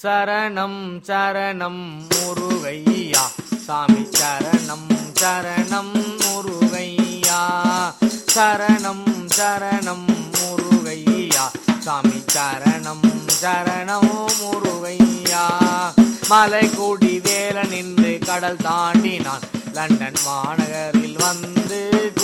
சரணம் சரணம் முருகையா சாமி சரணம் சரணம் முருகையா சரணம் சரணம் முருகையா சாமி சரணம் சரணம் முருகையா மலை கூடி வேல நின்று கடல் தாண்டினான் லண்டன் மாநகரில் வந்து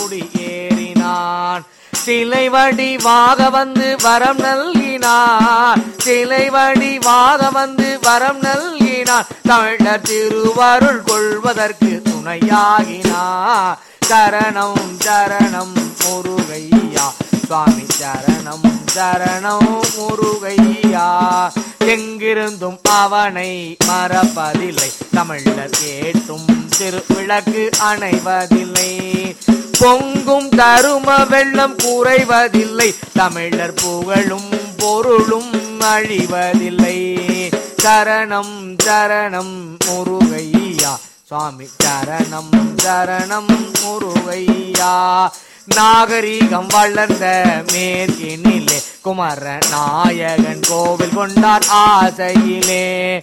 குடியேறினான் சிலை வடிவாக வந்து வரம் நல்கினார் சிலை வடிவாக வந்து வரம் நல்கினார் தமிழர் திருவருள் கொள்வதற்கு துணையாகினார் சரணம் சரணம் முருகையா சுவாமி சரணம் சரணம் முருகையா எங்கிருந்தும் அவனை மறப்பதில்லை தமிழர் கேட்டும் திருவிளக்கு அணைவதில்லை பொங்கும் தரும வெள்ளம் குறைவதில்லை தமிழர் புகழும் பொருளும் அழிவதில்லை சரணம் சரணம் முருகையா சுவாமி சரணம் சரணம் முருகையா நாகரீகம் வளர்ந்த மேற்கினிலே குமர நாயகன் கோவில் கொண்டார் ஆசையிலே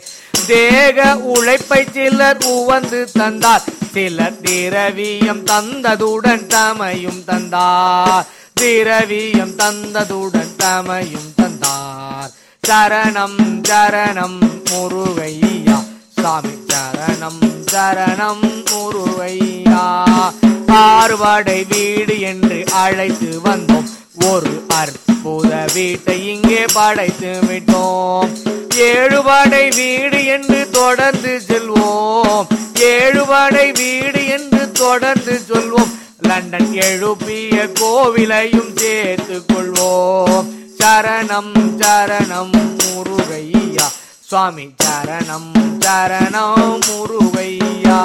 தேக உழைப்பை சிலர் உவந்து தந்தார் சிலர் திரவியம் தந்ததுடன் தமையும் தந்தார் திரவியம் தந்ததுடன் தமையும் தந்தார் சரணம் சரணம் முருகையா சாமி சரணம் சரணம் முருகையா பார்வடை வீடு என்று அழைத்து வந்தோம் ஒரு அற்புத வீட்டை இங்கே படைத்து விட்டோம் ஏழுபடை வீடு என்று தொடர்ந்து செல்வோம் ஏழுபடை வீடு என்று தொடர்ந்து சொல்வோம் லண்டன் எழுப்பிய கோவிலையும் சேர்த்துக் கொள்வோம் சரணம் சரணம் முருகையா சுவாமி சரணம் சரணம் முருகையா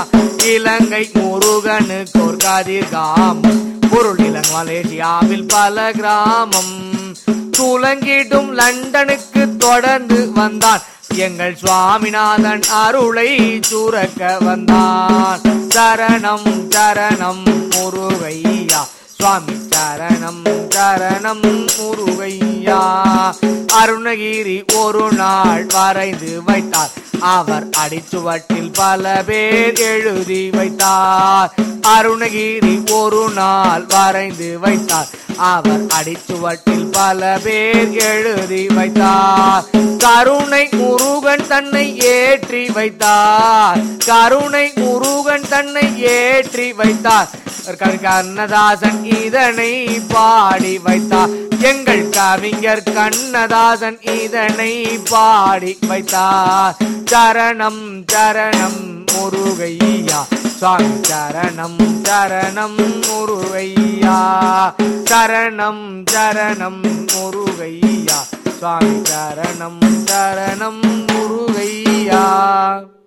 இலங்கை முருகனுக்கு ஒரு கதிர்காமம் பொருள் இலங்கை மலேசியாவில் பல கிராமம் துலங்கிடும் லண்டனுக்கு தொடர்ந்து வந்தான் எங்கள் சுவாமிநாதன் அருளை சுரக்க வந்தான் சரணம் சரணம் முருகையா சுவாமி சரணம் சரணம் முருகையா அருணகிரி ஒரு நாள் வரைந்து வைத்தார் அவர் அடிச்சுவட்டில் பல பேர் எழுதி வைத்தார் அருணகிரி ஒரு நாள் வரைந்து வைத்தார் அவர் அடிச்சுவட்டில் பல பேர் எழுதி வைத்தார் கருணை முருகன் தன்னை ஏற்றி வைத்தார் கருணை முருகன் தன்னை ஏற்றி வைத்தார் கண்ணதாசன் இதனை பாடி வைத்தார் எங்கள் கவிஞர் கண்ணதாசன் இதனை பாடி வைத்தார் சரணம் சரணம் முருகையா சுவாமி சரணம் சரணம் முருகையா சரணம் சரணம் முருகையா சுவாமி சரணம் சரணம் முருகையா